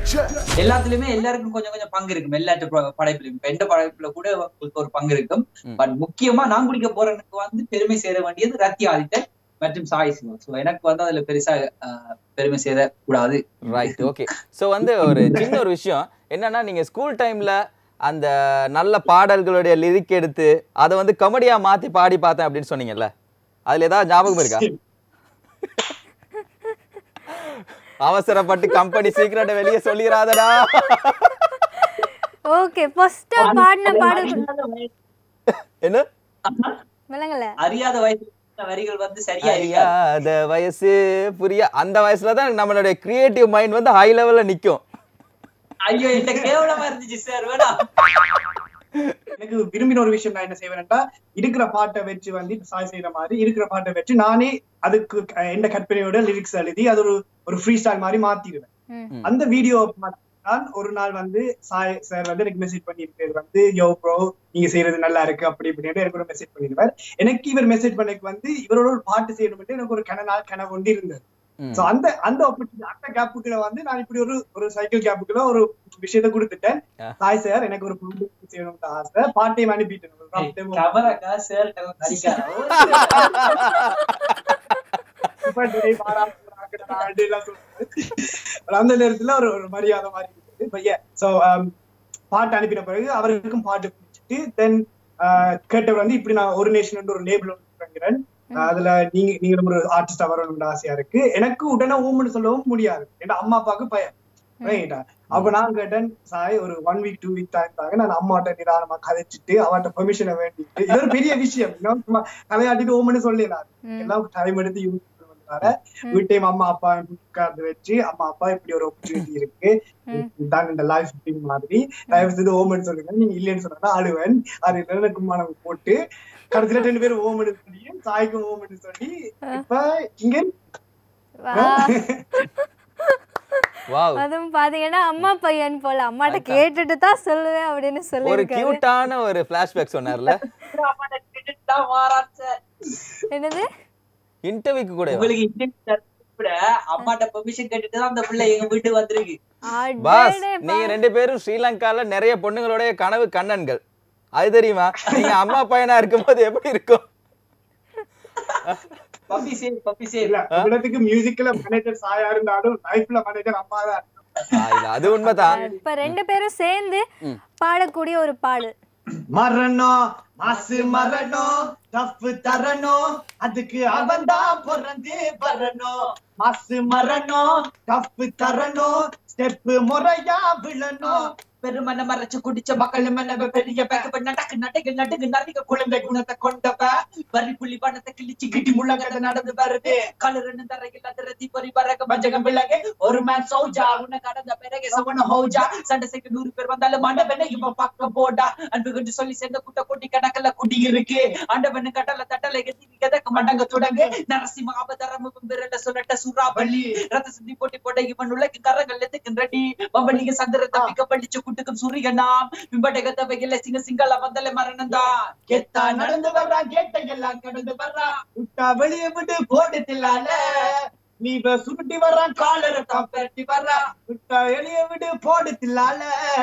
எல்லாத்துலயுமே எல்லாருக்கும் கொஞ்சம் கொஞ்சம் பங்கு இருக்கும் எல்லாத்து ப- படைப்பிலும் இப்ப எந்த படைப்புல கூட உங்களுக்கு ஒரு பங்கு இருக்கும் ம். பட் முக்கியமா நான் குடிக்க போறதுக்கு வந்து பெருமை சேர வேண்டியது ரத்தி ஆதித்தன் மற்றும் சாய் சிவம் சோ எனக்கு வந்து அதுல பெருசா ஆஹ், பெருமை சேர கூடாது ரைட் ஓகே ஸோ வந்து ஒரு சின்ன ஒரு விஷயம் என்னன்னா நீங்க ஸ்கூல் டைம்ல அந்த நல்ல பாடல்களுடைய லிரிக் எடுத்து அதை வந்து கமெடியா மாத்தி பாடி பார்த்தேன் அப்படின்னு சொன்னீங்கல்ல அதுல ஏதாவது ஞாபகம் இருக்கா அவசரப்பட்டு கம்பெனி சீக்கிரட்டை வெளியே சொல்லிடாதடா ஓகே ஃபர்ஸ்டா பாடின பாடல் என்ன விளங்கல அறியாத வயசுல இந்த வரிகள் வந்து சரியா இருக்காது அறியாத வயசு புரியா அந்த வயசுல தான் நம்மளுடைய கிரியேட்டிவ் மைண்ட் வந்து ஹை லெவல்ல நிக்கும் ஐயோ இந்த கேவலமா இருந்துச்சு சார் வேணாம் எனக்கு விரும்பின ஒரு விஷயம் நான் என்ன செய்வேன்டா இருக்கிற பாட்டை வச்சு வந்து இப்ப சாய் செய்யற மாதிரி இருக்கிற பாட்டை வச்சு நானே அதுக்கு அஹ், என்ன கற்பனையோட லிரிக்ஸ் எழுதி அது ஒரு ஒரு ஃப்ரீ ஸ்டைல் மாதிரி மாத்திடுவேன் ம். அந்த வீடியோ தான் ஒரு நாள் வந்து சாய் சார் வந்து எனக்கு மெசேஜ் பண்ணிருக்காரு வந்து யோ ப்ரோ நீங்க செய்யறது நல்லா இருக்கு அப்படி இப்படின்னு எனக்கு ஒரு மெசேஜ் பண்ணிடுவார் எனக்கு இவர் மெசேஜ் பண்ணக்கு வந்து இவரோட ஒரு பாட்டு செய்யணும்னு எனக்கு ஒரு கன நாள் கனவு ஒன்று இருந்தது ம். சோ அந்த அந்த opportunity, அந்த கேப்புக்குள்ள வந்து நான் இப்படி ஒரு ஒரு சைக்கிள் கேப்புக்குள்ள ஒரு விஷயத்த கொடுத்துட்டேன் ஆ. சாய் சார் எனக்கு ஒரு பாட்டு செய்யணும்னு ஆசை பாட்டையும் அனுப்பிட்டேன் ஒரு rough demo. கமரக்கா சார் நடிக்காரா பாட்டு பாடா, பாடா, பாடு எல்லாம் சொல்லுவாரு. அந்த நேரத்துல ஒரு ஒரு மரியாதை மாதிரி இருந்தது But yeah, so, um, பாட்டு அனுப்பின பிறகு அவருக்கும் பாட்டு பிடிச்சிட்டு தென் கேட்டவர் வந்து இப்படி நான் ஒரு நேஷன் ஒரு லேபிள் தொடங்குறேன் அதுல நீங்க நீங்களும் ஒரு ஆர்டிஸ்டா வரணும்னு ஆசையா இருக்கு எனக்கு உடனே ஊம்னு சொல்லவும் முடியாது ஏன்னா அம்மா அப்பாவுக்கு பயம் ரைட்டா அப்ப நான் கேட்டேன் சாய் ஒரு one week two week time தாங்க நான் அம்மாட்ட நிதானமா கதைச்சிட்டு அவட்ட பெர்மிஷனை வேண்டிட்டு இது ஒரு பெரிய விஷயம் இன்னும் சும்மா கதையாட்டிட்டு ஓமன்னு சொல்லிடலாம் ம். எல்லாம் டைம் எடுத்து யூஸ் பண்ணுறதுனால வீட்டையும் அம்மா அப்பா உட்கார்ந்து வச்சு அம்மா அப்பா இப்படி ஒரு opportunity இருக்கு ம். தான் இந்த லைஃப் ஸ்ட்ரீம் மாதிரி தயவு செய்து ஓமன் சொல்லுங்க நீங்க இல்லைன்னு சொன்னா அழுவன் அது எனக்கு மனம் போட்டு கடைசியில ரெண்டு பேரும் ஓமன் சொல்லி சாய்க்கும் ஓமன் சொல்லி இப்ப இங்க வா. வாவ் அதுவும் பாத்தீங்கன்னா அம்மா பையன் போல அம்மாட்ட கேட்டுட்டு தான் சொல்லுவேன் அப்படின்னு ஒரு சொல்லிருக்காரு கியூட்டான ஒரு பிளாஷ்பேக் சொன்னார்ல என்னது இன்டர்வியூக்கு கூட உங்களுக்கு interview கூட அம்மாட்ட பெர்மிஷன் கேட்டுட்டு தான் அந்த பிள்ளை எங்க வீட்டுக்கு வந்திருக்கு பாஸ் அடேடேப்பா. நீங்க ரெண்டு பேரும் ஸ்ரீலங்கால நிறைய பொண்ணுங்களுடைய கனவு கண்ணன்கள் அது தெரியுமா நீங்க அம்மா பையனா இருக்கும்போது எப்படி இருக்கும் பப்பி சேர் பப்பி சேர் இல்ல இடத்துக்கு மியூசிக்ல மேனேஜர் சாயா இருந்தாலும் லைஃப்ல மேனேஜர் அம்மா தான் ஆ, இல்ல, அது உண்மைதான் இப்ப ரெண்டு பேரும் சேர்ந்து ம். பாடக்கூடிய ஒரு பாடல் மரணம் மாசு மரணம் டஃப் தரணும் அதுக்கு அவன் தான் பிறந்து வரணும் மாசு மரணம் டஃப் தரணும் ஸ்டெப் முறையா விழணும் பெருமன மறைச்சு குடிச்ச மக்கள் மன்னவ பெரிய பேக நடக்கு நடைக்கு நடுக்கு நடிக குழந்தை குணத்தை கொண்டவ வரி புள்ளி பணத்தை கிழிச்சு கிட்டி முள்ளங்கத நடந்து வருது கலருன்னு தரையில் அதிரத்தி பொறி பறக்க பஞ்சகம் விலகு ஒரு மேன் சோஜா உன்னை கடந்த பிறகு சவன ஹோஜா சண்டை செய்ய நூறு பேர் வந்தாலும் மண்டபனை இவன் பக்கம் போடா அன்பு கண்டு சொல்லி சேர்ந்த கூட்ட கூட்டி கணக்குல குடி இருக்கு ஆண்டவனு கடல தட்டலை கத்தி கதக்கு மண்டங்க தொடங்கு நரசிம்ம ஆபதரம் விரல சொல்லட்ட சூறாவளி ரத்த சிந்தி போட்டி போட இவன் உலக கரங்கள் எதுக்கு ரெடி பம்பளிக சந்திர தப்பிக்க பழிச்சு குட்டுக்கும் சூரியனாம் விம்படகத்த வகையில சிங்க சிங்கள வந்தல மரணம்தான் கெத்தா நடந்து வர்றா கேட்ட எல்லாம் கடந்து வர்றா விட்டா வெளியே விட்டு போட்டதில்லால நீ இப்ப சுருட்டி வர்றான் காலரை தான் பெரட்டி வர்றா விட்டா வெளியே விட்டு போட்டதில்லால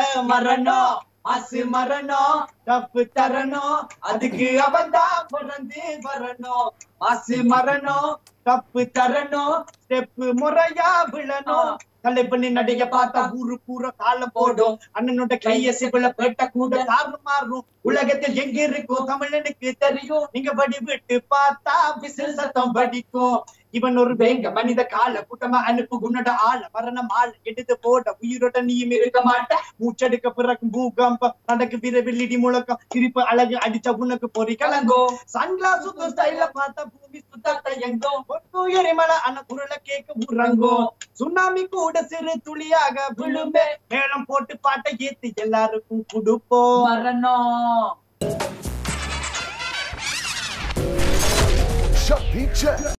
மரணம் மாசு மரணம் தப்பு தரணும் அதுக்கு அவன் தான் பிறந்து வரணும் மாசு மரணம் தப்பு தரணும் ஸ்டெப் முறையா விழணும் தலை பண்ணி நடைய பார்த்தா ஊரு பூரா காலம் போடும் அண்ணனோட கைய சிபில பேட்ட கூட தாறு மாறும் உலகத்தில் எங்க இருக்கோ தமிழனுக்கு தெரியும் நீங்க படி விட்டு பார்த்தா விசில் சத்தம் படிக்கும் இவன் ஒரு வேங்க மனித கால கூட்டமா அனுப்பு உன்னோட ஆள மரணம் ஆள் எடுத்து போட உயிரோட நீயும் இருக்க மாட்ட மூச்செடுக்க பிறக்கும் பூகம்பம் நடக்கு விரைவில் இடி முழக்கம் சிரிப்பு அழகு அடிச்ச உனக்கு பொறி கலங்கும் சன்கிளாஸ் சுத்த ஸ்டைல பார்த்தா பூமி சுத்தாட்ட எங்கும் ஒட்டு எரிமலை அண்ணன் குரலை கேட்க உறங்கும் சுனாமி கூட சிறு துளியாக விழுமே மேளம் போட்டு பாட்டை ஏத்து எல்லாருக்கும் கொடுப்போம் மரணம் Shut the check.